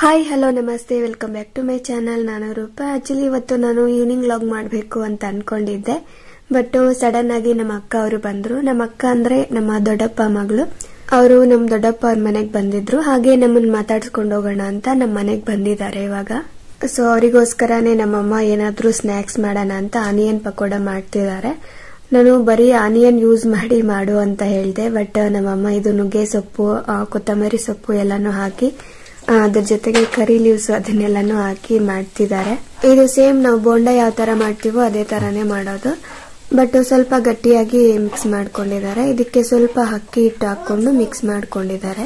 hi hello ನಮಸ್ತೆ welcome back to my channel ನಾನು Roopa actually ಇವತ್ತು ನಾನು ಈವ್ನಿಂಗ್ ಲಾಗ್ ಮಾಡಬೇಕು ಅಂತ ಅನ್ಕೊಂಡಿದ್ದೆ ಬಟ್ ಸಡನ್ ಆಗಿ ನಮ್ಮ ಅಕ್ಕ ಅವರು ಬಂದ್ರು ನಮ್ಮ ಅಕ್ಕ ಅಂದ್ರೆ ನಮ್ಮ ದೊಡ್ಡಪ್ಪ ಮಗಳು ಅವರು ನಮ್ಮ ದೊಡ್ಡಪ್ಪ ಅವ್ರ ಮನೆಗೆ ಬಂದಿದ್ರು ಹಾಗೆ ನಮ್ಮನ್ನ ಮಾತಾಡ್ಸ್ಕೊಂಡು ಹೋಗೋಣ ಅಂತ ನಮ್ಮ ಮನೆಗೆ ಬಂದಿದ್ದಾರೆ ಇವಾಗ ಸೊ ಅವರಿಗೋಸ್ಕರನೇ ನಮ್ಮಮ್ಮ ಏನಾದ್ರೂ ಸ್ನಾಕ್ಸ್ ಮಾಡೋಣ ಅಂತ ಆನಿಯನ್ ಪಕೋಡ ಮಾಡ್ತಿದ್ದಾರೆ ನಾನು ಬರೀ ಆನಿಯನ್ ಯೂಸ್ ಮಾಡಿ ಮಾಡು ಅಂತ ಹೇಳಿದೆ ಬಟ್ ನಮ್ಮಮ್ಮ ಇದು ನುಗ್ಗೆ ಸೊಪ್ಪು ಆ, ಕೊತ್ತಂಬರಿ ಸೊಪ್ಪು ಎಲ್ಲಾನು ಹಾಕಿ ಆ, ಅದ್ರ ಜೊತೆಗೆ ಕರಿ ಲೀವ್ಸ್ ಅದನ್ನೆಲ್ಲಾನು ಹಾಕಿ ಮಾಡ್ತಿದ್ದಾರೆ ಇದು ಸೇಮ್ ನಾವು ಬೋಂಡ ಯಾವ ತರ ಮಾಡ್ತೀವೋ ಅದೇ ತರಾನೇ ಮಾಡೋದು ಬಟ್ ಸ್ವಲ್ಪ ಗಟ್ಟಿಯಾಗಿ ಮಿಕ್ಸ್ ಮಾಡ್ಕೊಂಡಿದ್ದಾರೆ ಇದಕ್ಕೆ ಸ್ವಲ್ಪ ಅಕ್ಕಿ ಹಿಟ್ಟು ಹಾಕೊಂಡು ಮಿಕ್ಸ್ ಮಾಡ್ಕೊಂಡಿದ್ದಾರೆ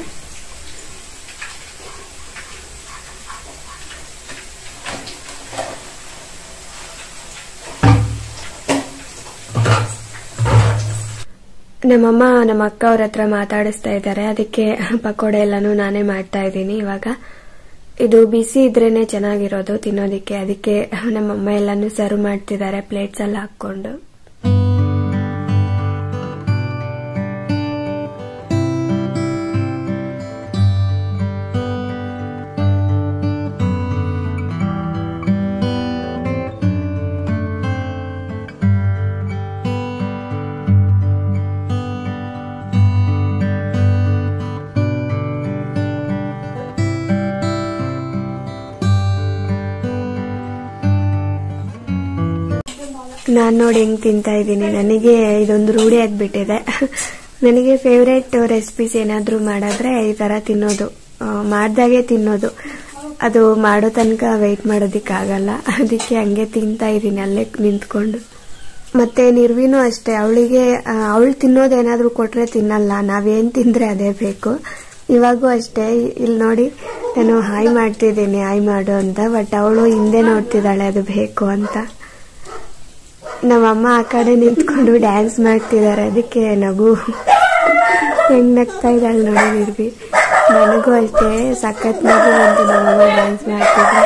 ನಮ್ಮಮ್ಮ ನಮ್ಮ ಅಕ್ಕ ಅವ್ರ ಹತ್ರ ಮಾತಾಡಿಸ್ತಾ ಇದ್ದಾರೆ ಅದಕ್ಕೆ ಪಕೋಡ ಎಲ್ಲಾನು ನಾನೇ ಮಾಡ್ತಾ ಇದ್ದೀನಿ ಇವಾಗ ಇದು ಬಿಸಿ ಇದ್ರೇನೆ ಚೆನ್ನಾಗಿರೋದು ತಿನ್ನೋದಿಕ್ಕೆ ಅದಕ್ಕೆ ನಮ್ಮಮ್ಮ ಎಲ್ಲಾನು ಸರ್ವ್ ಮಾಡ್ತಿದ್ದಾರೆ ಪ್ಲೇಟ್ಸ್ ಎಲ್ಲ ಹಾಕೊಂಡು ನಾನ್ ನೋಡಿ ಹೆಂಗ್ ತಿಂತಾ ಇದ್ದೀನಿ ನನಗೆ ಇದೊಂದು ರೂಢಿ ಆಗ್ಬಿಟ್ಟಿದೆ ನನಗೆ ಫೇವ್ರೇಟ್ ರೆಸಿಪೀಸ್ ಏನಾದ್ರೂ ಮಾಡಿದ್ರೆ ಈ ತರ ತಿನ್ನೋದು ಆ, ಮಾಡ್ದಾಗೆ ತಿನ್ನೋದು ಅದು ಮಾಡೋ ತನಕ ವೆಯ್ಟ್ ಮಾಡೋದಿಕ್ಕಾಗಲ್ಲ ಅದಕ್ಕೆ ಹಂಗೆ ತಿಂತಾ ಇದ್ದೀನಿ ಅಲ್ಲೇ ನಿಂತ್ಕೊಂಡು ಮತ್ತೆ ನಿರ್ವಿನೂ ಅಷ್ಟೇ ಅವಳಿಗೆ ಅವಳು ತಿನ್ನೋದೇನಾದ್ರೂ ಕೊಟ್ರೆ ತಿನ್ನಲ್ಲ ನಾವೇನ್ ತಿಂದ್ರೆ ಅದೇ ಬೇಕು ಇವಾಗೂ ಅಷ್ಟೇ ಇಲ್ಲಿ ನೋಡಿ ನಾನು ಹಾಯ್ ಮಾಡ್ತಿದ್ದೀನಿ ಹಾಯ್ ಮಾಡು ಅಂತ ಬಟ್ ಅವಳು ಹಿಂದೆ ನೋಡ್ತಿದ್ದಾಳೆ ಅದು ಬೇಕು ಅಂತ ನಮ್ಮಮ್ಮ ಆ ಕಡೆ ನಿಂತ್ಕೊಂಡು ಡ್ಯಾನ್ಸ್ ಮಾಡ್ತಿದ್ದಾರೆ ಅದಕ್ಕೆ ನಗು ಹೆಂಗ್ ನಗ್ತಾ ಇದ್ದಾಳೆ ನೋಡಿ ನಿರ್ವಿ ನನಗೂ ಅಷ್ಟೇ ಸಖತ್ ನಗು ಬಂತು ನಮ್ಮಮ್ಮ ಡ್ಯಾನ್ಸ್ ಮಾಡ್ತಿದ್ದಾರೆ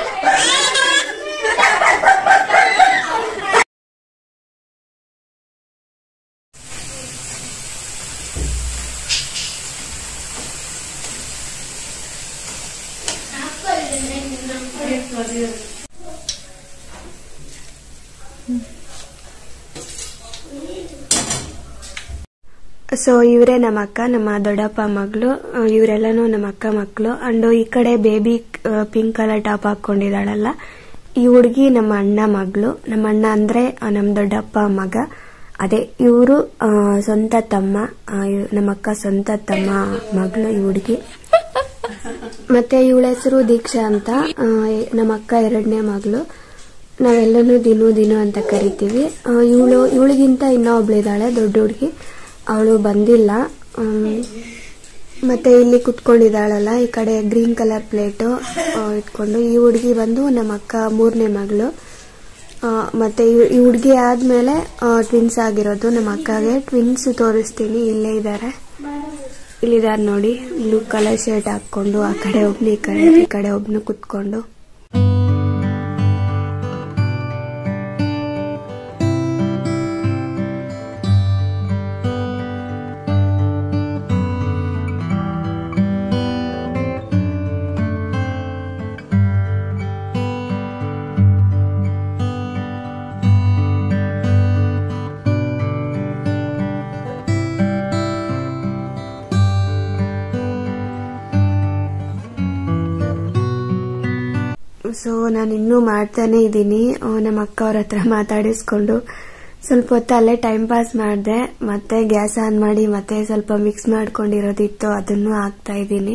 ಸೊ ಇವರೇ ನಮ್ಮ ಅಕ್ಕ ನಮ್ಮ ದೊಡ್ಡಪ್ಪ ಮಗಳು ಇವರೆಲ್ಲನೂ ನಮ್ಮ ಅಕ್ಕ ಮಕ್ಕಳು ಅಂಡ್ ಈ ಕಡೆ ಬೇಬಿ ಪಿಂಕ್ ಕಲರ್ ಟಾಪ್ ಹಾಕೊಂಡಿದ್ದಾಳಲ್ಲ ಈ ಹುಡುಗಿ ನಮ್ಮ ಅಣ್ಣ ಮಗಳು ನಮ್ಮ ಅಣ್ಣ ಅಂದ್ರೆ ಆ, ನಮ್ಮ ದೊಡ್ಡಪ್ಪ ಮಗ ಅದೇ ಇವರು ಸ್ವಂತ ತಮ್ಮ ಆ, ಇವ್- ನಮ್ಮ ಅಕ್ಕ ಸ್ವಂತ ತಮ್ಮ ಮಗಳು ಈ ಹುಡುಗಿ ಮತ್ತೆ ಇವಳ ಹೆಸರು ದೀಕ್ಷಾ ಅಂತ ಆ, ನಮ್ಮ ಅಕ್ಕ ಎರಡನೇ ಮಗಳು ನಾವೆಲ್ಲನೂ ದಿನು ದಿನು ಅಂತ ಕರಿತೀವಿ ಇವಳು ಇವಳಿಗಿಂತ ಇನ್ನೂ ಒಬ್ಳಿದಾಳೆ ದೊಡ್ಡ ಹುಡುಗಿ ಅವಳು ಬಂದಿಲ್ಲ ಆಮ್, ಮತ್ತೆ ಇಲ್ಲಿ ಕುತ್ಕೊಂಡಿದ್ದಾಳಲ್ಲ ಈ ಕಡೆ ಗ್ರೀನ್ ಕಲರ್ ಪ್ಲೇಟು ಇಟ್ಕೊಂಡು ಈ ಹುಡುಗಿ ಬಂದು ನಮ್ಮ ಅಕ್ಕ ಮೂರನೇ ಮಗಳು ಆ, ಮತ್ತೆ ಈ- ಈ ಹುಡುಗಿ ಆದ್ಮೇಲೆ ಟ್ವಿನ್ಸ್ ಆಗಿರೋದು ನಮ್ಮ ಅಕ್ಕಗೆ ಟ್ವಿನ್ಸ್ ತೋರಿಸ್ತೀನಿ ಇಲ್ಲೇ ಇದ್ದಾರೆ ಇಲ್ಲಿದ್ದಾರೆ ನೋಡಿ ಬ್ಲೂ ಕಲರ್ ಶರ್ಟ್ ಹಾಕೊಂಡು ಆ ಕಡೆ ಒಬ್ನು ಈ ಕಡೆ ಈ ಕಡೆ ಒಬ್ನು ಕುತ್ಕೊಂಡು ಸೊ ನಾನು ಇನ್ನೂ ಮಾಡ್ತಾನೆ ಇದ್ದೀನಿ ನಮ್ಮ ಅಕ್ಕ ಅವ್ರ ಹತ್ರ ಮಾತಾಡಿಸ್ಕೊಂಡು ಸ್ವಲ್ಪ ಹೊತ್ತು ಅಲ್ಲೇ ಟೈಮ್ ಪಾಸ್ ಮಾಡಿದೆ ಮತ್ತೆ ಗ್ಯಾಸ್ ಆನ್ ಮಾಡಿ ಮತ್ತೆ ಸ್ವಲ್ಪ ಮಿಕ್ಸ್ ಮಾಡ್ಕೊಂಡಿರೋದಿತ್ತು ಅದನ್ನು ಹಾಕ್ತಾ ಇದ್ದೀನಿ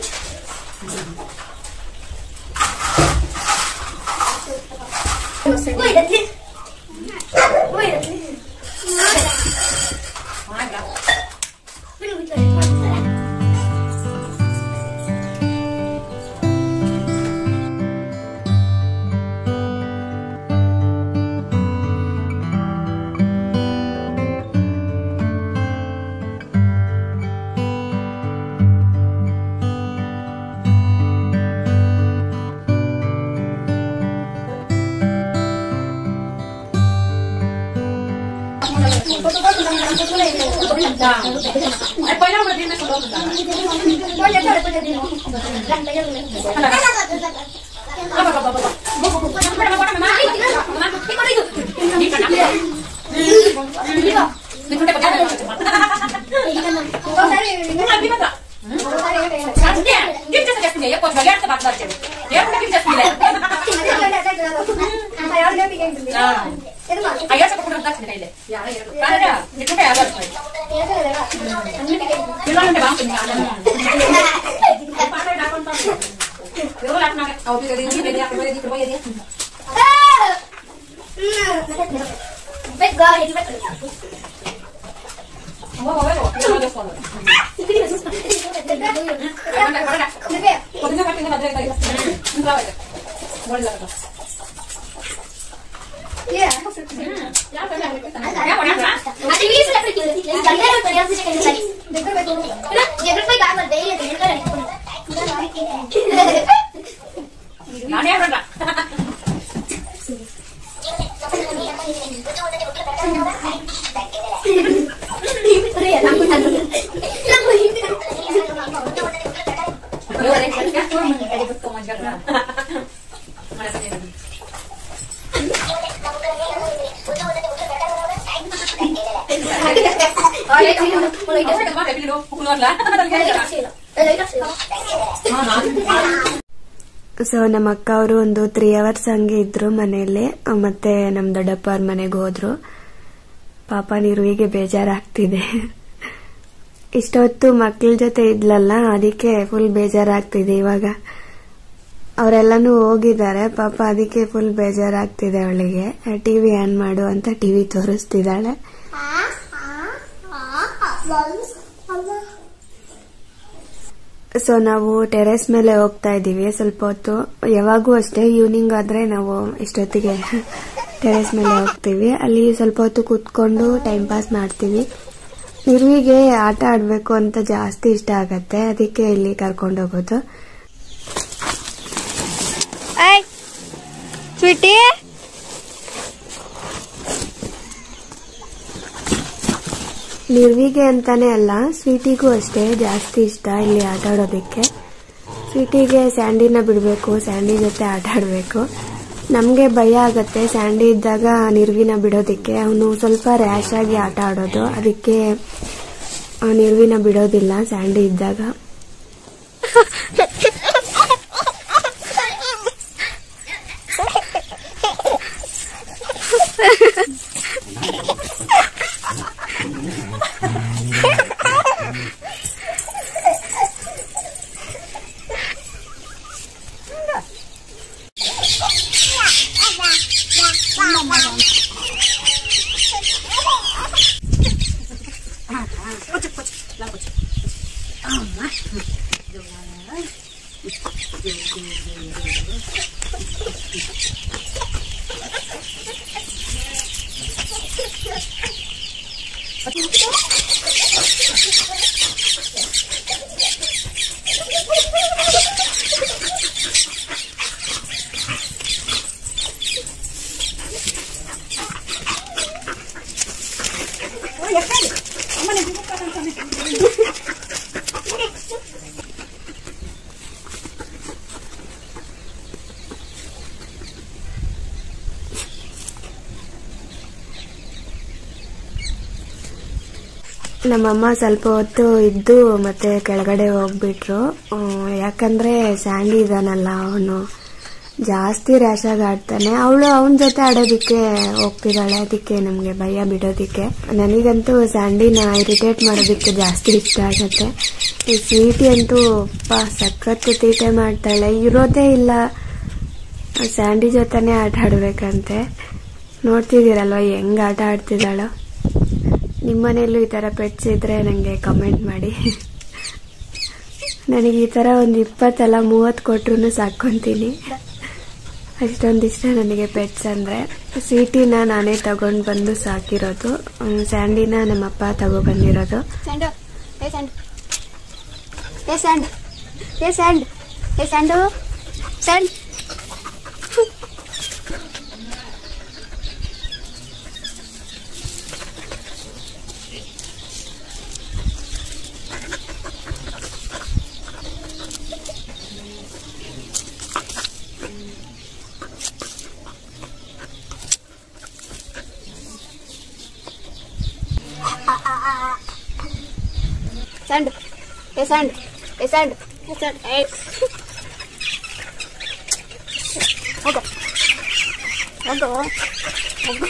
ಸೊ ನಮ್ಮ ಅಕ್ಕ ಅವರು ಒಂದು ತ್ರೀ ಅವರ್ಸ್ ಹಂಗೆ ಇದ್ರು ಮನೆಯಲ್ಲಿ ಮತ್ತೆ ನಮ್ಮ ದೊಡ್ಡಪ್ಪ ಅವ್ರ ಮನೆಗೆ ಹೋದ್ರು ಪಾಪ ನಿರ್ವಿಗೆ ಬೇಜಾರಾಗ್ತಿದೆ ಇಷ್ಟೊತ್ತು ಮಕ್ಳ ಜೊತೆ ಇದ್ಲಲ್ಲ ಅದಕ್ಕೆ ಫುಲ್ ಬೇಜಾರಾಗ್ತಿದೆ ಇವಾಗ ಅವರೆಲ್ಲಾನು ಹೋಗಿದ್ದಾರೆ ಪಾಪ ಅದಕ್ಕೆ ಫುಲ್ ಬೇಜಾರಾಗ್ತಿದೆ ಅವಳಿಗೆ ಟಿವಿ ಆನ್ ಮಾಡು ಅಂತ ಟಿವಿ ತೋರಿಸ್ತಿದ್ದಾಳೆ ಸೊ ನಾವು ಟೆರೆಸ್ ಮೇಲೆ ಹೋಗ್ತಾ ಇದೀವಿ ಸ್ವಲ್ಪ ಹೊತ್ತು ಯಾವಾಗೂ ಅಷ್ಟೇ ಈವ್ನಿಂಗ್ ಆದ್ರೆ ನಾವು ಇಷ್ಟೊತ್ತಿಗೆ ಟೆರೆಸ್ ಮೇಲೆ ಹೋಗ್ತೀವಿ ಅಲ್ಲಿ ಸ್ವಲ್ಪ ಹೊತ್ತು ಕೂತ್ಕೊಂಡು ಟೈಮ್ ಪಾಸ್ ಮಾಡ್ತೀವಿ ನಿರ್ವಿಗೆ ಆಟ ಆಡ್ಬೇಕು ಅಂತ ಜಾಸ್ತಿ ಇಷ್ಟ ಆಗತ್ತೆ ಅದಕ್ಕೆ ಇಲ್ಲಿ ಕರ್ಕೊಂಡು ಹೋಗೋದು ಸ್ವೀಟಿ ನಿರ್ವಿಗೆ ಅಂತಾನೆ ಅಲ್ಲ ಸ್ವೀಟಿಗೂ ಅಷ್ಟೇ ಜಾಸ್ತಿ ಇಷ್ಟ ಇಲ್ಲಿ ಆಟ ಆಡೋದಕ್ಕೆ ಸ್ವೀಟಿಗೆ ಸ್ಯಾಂಡಿನ ಬಿಡಬೇಕು ಸ್ಯಾಂಡಿ ಜೊತೆ ಆಟ ಆಡಬೇಕು ನಮಗೆ ಭಯ ಆಗತ್ತೆ ಸ್ಯಾಂಡಿ ಇದ್ದಾಗ ನಿರ್ವಿನ ಬಿಡೋದಕ್ಕೆ ಅವನು ಸ್ವಲ್ಪ ರ್ಯಾಶ್ ಆಗಿ ಆಟ ಆಡೋದು ಅದಕ್ಕೆ ಆ ನಿರ್ವಿನ ಬಿಡೋದಿಲ್ಲ ಸ್ಯಾಂಡಿ ಇದ್ದಾಗ ನಮ್ಮಮ್ಮ ಸ್ವಲ್ಪ ಹೊತ್ತು ಇದ್ದು ಮತ್ತೆ ಕೆಳಗಡೆ ಹೋಗ್ಬಿಟ್ರು ಆ, ಯಾಕಂದ್ರೆ ಸ್ಯಾಂಡಿ ಇದಾನಲ್ಲ ಅವನು ಜಾಸ್ತಿ ರ್ಯಾಶ್ ಆಗಿ ಆಡ್ತಾನೆ ಅವಳು ಅವನ ಜೊತೆ ಆಡೋದಿಕ್ಕೆ ಹೋಗ್ತಿದ್ದಾಳೆ ಅದಕ್ಕೆ ನಮಗೆ ಭಯ ಬಿಡೋದಿಕ್ಕೆ ನನಗಂತೂ ಸ್ಯಾಂಡಿನ ಇರಿಟೇಟ್ ಮಾಡೋದಿಕ್ಕೆ ಜಾಸ್ತಿ ಇಷ್ಟ ಆಗುತ್ತೆ ಈ ಸ್ವೀಟಿ ಅಂತೂ ಪಾ ಸಖತ್ತು ತೀಟೆ ಮಾಡ್ತಾಳೆ ಇರೋದೇ ಇಲ್ಲ ಸ್ಯಾಂಡಿ ಜೊತೆನೆ ಆಟ ಆಡ್ಬೇಕಂತೆ ನೋಡ್ತಿದ್ದೀರಲ್ವ ಹೆಂಗ್ ಆಟ ಆಡ್ತಿದ್ದಾಳೋ ನಿಮ್ಮನೇಲೂ ಈ ಥರ ಪೆಟ್ಸ್ ಇದ್ರೆ ನನಗೆ ಕಮೆಂಟ್ ಮಾಡಿ ನನಗೆ ಈ ಥರ ಒಂದು ಇಪ್ಪತ್ತಲ್ಲ ಮೂವತ್ತು ಕೊಟ್ರು ಸಾಕೊಂತೀನಿ ಅಷ್ಟೊಂದಿಷ್ಟ ನನಗೆ ಪೆಟ್ಸ್ ಅಂದರೆ ಸ್ವೀಟಿನ ನಾನೇ ತಗೊಂಡು ಬಂದು ಸಾಕಿರೋದು ಹ್ಮ್, ಸ್ಯಾಂಡಿನ ನಮ್ಮಪ್ಪ ತಗೊಬಂದಿರೋದು ಸ್ಯಾಂಡು ಏ ಸ್ಯಾಂಡ್ ಏ ಸ್ಯಾಂಡ್ ಏ ಸ್ಯಾಂಡ್ ಏ ಸ್ಯಾಂಡು ಸ್ಯಾಂಡ್ ಸ್ಯಾಂಡ್ ಏ ಸ್ಯಾಂಡ್ ಏ ಸ್ಯಾಂಡ್ ಏ ಸ್ಯಾಂಡ್ ಏ ಹೋಗು ಹೋಗು ಹೋಗು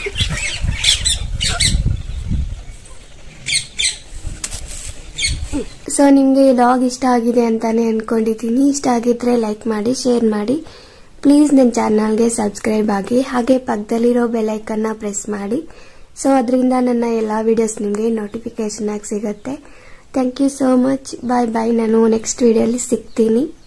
ಸೊ ನಿಮಗೆ ಈ ಲಾಗ್ ಇಷ್ಟ ಆಗಿದೆ ಅಂತಾನೆ ಅನ್ಕೊಂಡಿದ್ದೀನಿ ಇಷ್ಟ ಆಗಿದ್ರೆ ಲೈಕ್ ಮಾಡಿ ಶೇರ್ ಮಾಡಿ ಪ್ಲೀಸ್ ನನ್ನ ಚಾನಲ್ಗೆ ಸಬ್ಸ್ಕ್ರೈಬ್ ಆಗಿ ಹಾಗೆ ಪಕ್ಕದಲ್ಲಿರೋ ಬೆಲೈಕನ್ನ ಪ್ರೆಸ್ ಮಾಡಿ ಸೊ ಅದರಿಂದ ನನ್ನ ಎಲ್ಲ ವಿಡಿಯೋಸ್ ನಿಮಗೆ ನೋಟಿಫಿಕೇಶನ್ ಆಗಿ ಸಿಗುತ್ತೆ thank you so much bye bye ನಾನು ನೆಕ್ಸ್ಟ್ ವಿಡಿಯೋಲಿ ಸಿಗ್ತೀನಿ